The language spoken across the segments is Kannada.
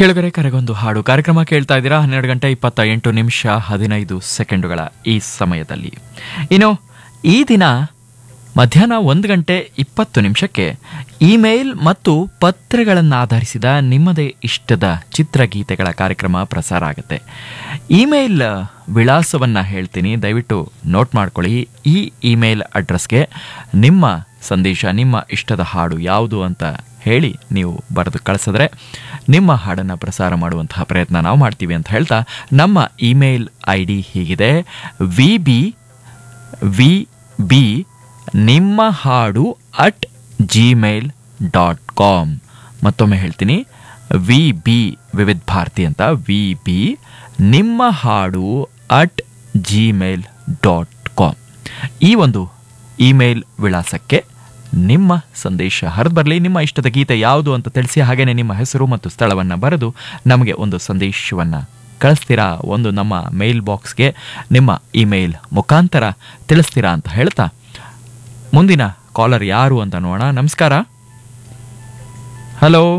ಕೆಳಗರೆ ಕರೆಗೊಂದು ಹಾಡು ಕಾರ್ಯಕ್ರಮ ಕೇಳ್ತಾ ಇದ್ದೀರಾ ಹನ್ನೆರಡು ಗಂಟೆ ಇಪ್ಪತ್ತ ಎಂಟು ನಿಮಿಷ ಹದಿನೈದು ಸೆಕೆಂಡುಗಳ ಈ ಸಮಯದಲ್ಲಿ ಇನ್ನು ಈ ದಿನ ಮಧ್ಯಾಹ್ನ ಒಂದು ಗಂಟೆ ಇಪ್ಪತ್ತು ನಿಮಿಷಕ್ಕೆ ಇಮೇಲ್ ಮತ್ತು ಪತ್ರಗಳನ್ನು ಆಧರಿಸಿದ ನಿಮ್ಮದೇ ಇಷ್ಟದ ಚಿತ್ರಗೀತೆಗಳ ಕಾರ್ಯಕ್ರಮ ಪ್ರಸಾರ ಆಗುತ್ತೆ ಇಮೇಲ್ ವಿಳಾಸವನ್ನು ಹೇಳ್ತೀನಿ ದಯವಿಟ್ಟು ನೋಟ್ ಮಾಡ್ಕೊಳ್ಳಿ ಈ ಇಮೇಲ್ ಅಡ್ರೆಸ್ಗೆ ನಿಮ್ಮ ಸಂದೇಶ ನಿಮ್ಮ ಇಷ್ಟದ ಹಾಡು ಯಾವುದು ಅಂತ ಹೇಳಿ ನೀವು ಬರೆದು ಕಳಿಸಿದ್ರೆ ನಿಮ್ಮ ಹಾಡನ್ನು ಪ್ರಸಾರ ಮಾಡುವಂತಹ ಪ್ರಯತ್ನ ನಾವು ಮಾಡ್ತೀವಿ ಅಂತ ಹೇಳ್ತಾ ನಮ್ಮ ಇಮೇಲ್ ಐ ಡಿ ಹೀಗಿದೆ ವಿ ಬಿ ವಿ ಬಿ ನಿಮ್ಮ ಹಾಡು ಅಟ್ ಜಿಮೇಲ್ ಡಾಟ್ ಕಾಮ್ ಮತ್ತೊಮ್ಮೆ ಹೇಳ್ತೀನಿ ವಿ ಬಿ ವಿವಿಧ ಭಾರತಿ ಅಂತ ವಿ ಬಿ ನಿಮ್ಮ ಹಾಡು ಅಟ್ ಜಿಮೇಲ್ ಡಾಟ್ ಕಾಮ್ ಈ ಒಂದು ಇಮೇಲ್ ವಿಳಾಸಕ್ಕೆ ನಿಮ್ಮ ಸಂದೇಶ ಹರಿದು ಬರಲಿ ನಿಮ್ಮ ಇಷ್ಟದ ಗೀತೆ ಯಾವುದು ಅಂತ ತಿಳಿಸಿ ಹಾಗೆಯೇ ನಿಮ್ಮ ಹೆಸರು ಮತ್ತು ಸ್ಥಳವನ್ನು ಬರೆದು ನಮಗೆ ಒಂದು ಸಂದೇಶವನ್ನು ಕಳಿಸ್ತೀರಾ ಒಂದು ನಮ್ಮ ಮೇಲ್ ಬಾಕ್ಸ್ಗೆ ನಿಮ್ಮ ಇಮೇಲ್ ಮುಖಾಂತರ ತಿಳಿಸ್ತೀರಾ ಅಂತ ಹೇಳ್ತಾ ಮುಂದಿನ ಕಾಲರ್ ಯಾರು ಅಂತ ನೋಡೋಣ ನಮಸ್ಕಾರ ಹಲೋ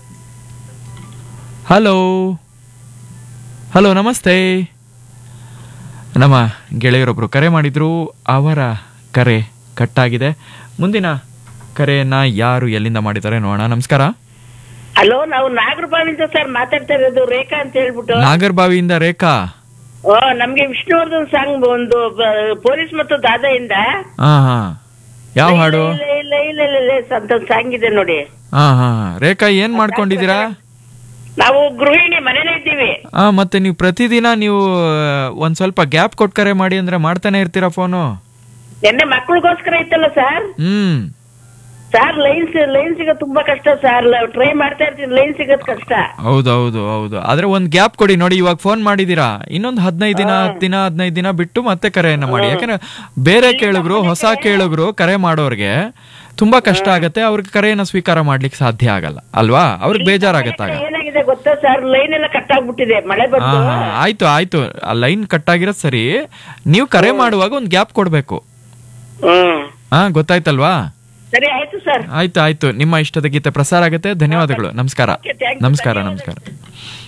ಹಲೋ ಹಲೋ ನಮಸ್ತೆ ನಮ್ಮ ಗೆಳೆಯರೊಬ್ಬರು ಕರೆ ಮಾಡಿದ್ರು ಅವರ ಕರೆ ಕಟ್ಟಾಗಿದೆ ಮುಂದಿನ ಕರೆಯನ್ನ ಯಾರು ಎಲ್ಲಿಂದ ಮಾಡಿದ್ದಾರೆ ನೋಡೋಣ ನಮಸ್ಕಾರ ಹಲೋ ನಾವು ನಾಗರಬಾವಿಂದ ಸರ್ ಮಾತಾಡ್ತಾ ಇರೋದು ರೇಖಾ ಅಂತ ಹೇಳ್ಬಿಟ್ಟು ನಾಗರ್ಬಾವಿಯಿಂದ ರೇಖಾ ಓ ನಮ್ಗೆ ವಿಷ್ಣುವರ್ಧನ್ ಸಾಂಗ್ ಒಂದು ಬ- ಪೊಲೀಸ್ ಮತ್ತು ದಾದಾಯಿಂದ ಹಾ ಹಾ ಯಾವ ಹಾಡು ಇಲ್ಲ ಇಲ್ಲ ಇಲ್ಲ ಇಲ್ಲ ಇಲ್ಲ ಅಂತ ಒಂದು ಸಾಂಗ್ ಇದೆ ನೋಡಿ ಹಾ ಹಾ ಹಾ. ರೇಖಾ ಏನ್ ಮಾಡ್ಕೊಂಡಿದ್ದೀರಾ ನಾವು ಗೃಹಿಣಿ ಮನೇಲೆ ಇದ್ದೀವಿ ಹಾ ಮತ್ತೆ ನೀವು ಪ್ರತಿದಿನ ನೀವು ಆ, ಒಂದ್ ಸ್ವಲ್ಪ ಗ್ಯಾಪ್ ಕೊಟ್ಟು ಕರೆ ಮಾಡಿ ಅಂದ್ರೆ ಮಾಡ್ತಾನೆ ಇರ್ತೀರಾ ಫೋನು ನಿನ್ನೆ ಮಕ್ಳಿಗೋಸ್ಕರ ಇತ್ತಲ್ಲ ಸರ್ ಹ್ಮ್ ಸರ್ ಲೈನ್ ಲೈನ್ ಸಿಗೋದು ತುಂಬಾ ಕಷ್ಟ ಸರ್ ಟ್ರೈ ಮಾಡ್ತಾ ಇರ್ತೀನಿ ಲೈನ್ ಸಿಗೋದ್ ಕಷ್ಟ ಹೌದು ಹೌದು ಹೌದು ಆದ್ರೆ ಒಂದ್ ಗ್ಯಾಪ್ ಕೊಡಿ ನೋಡಿ ಇವಾಗ ಫೋನ್ ಮಾಡಿದೀರಾ ಇನ್ನೊಂದ್ ಹದಿನೈದು ದಿನ ಹತ್ತು ದಿನ ಹದಿನೈದು ದಿನ ಬಿಟ್ಟು ಮತ್ತೆ ಕರೆಯನ್ನ ಮಾಡಿ ಯಾಕಂದ್ರೆ ಬೇರೆ ಕೇಳುಗರು ಹೊಸ ಕೇಳುಗರು ಕರೆ ಮಾಡೋರ್ಗೆ ತುಂಬಾ ಕಷ್ಟ ಆಗತ್ತೆ ಅವ್ರಿಗೆ ಕರೆಯನ್ನ ಸ್ವೀಕಾರ ಮಾಡ್ಲಿಕ್ಕೆ ಸಾಧ್ಯ ಆಗಲ್ಲ ಅಲ್ವಾ ಅವ್ರಿಗೆ ಬೇಜಾರಾಗತ್ತಾಗ ಏನಾಗಿದೆ ಗೊತ್ತಾ ಸರ್ ಲೈನ್ ಎಲ್ಲ ಕಟ್ ಆಗ್ಬಿಟ್ಟಿದೆ ಮಳೆ ಹಾ ಬಂದು ಹಾ ಆಯ್ತು ಆಯ್ತು ಆ ಲೈನ್ ಕಟ್ ಆಗಿರೋದ್ ಸರಿ ನೀವು ಕರೆ ಮಾಡುವಾಗ ಒಂದ್ ಗ್ಯಾಪ್ ಕೊಡ್ಬೇಕು ಹ್ಮ್ ಹಾ ಗೊತ್ತಾಯ್ತಲ್ವಾ ಸರಿ ಆಯ್ತು ಸರ್ ಆಯ್ತು ಆಯ್ತು ನಿಮ್ಮ ಇಷ್ಟದ ಗೀತೆ ಪ್ರಸಾರ ಆಗುತ್ತೆ ಧನ್ಯವಾದಗಳು ನಮಸ್ಕಾರ Okay, thank you, ನಮಸ್ಕಾರ ಧನ್ಯವಾದ. ನಮಸ್ಕಾರ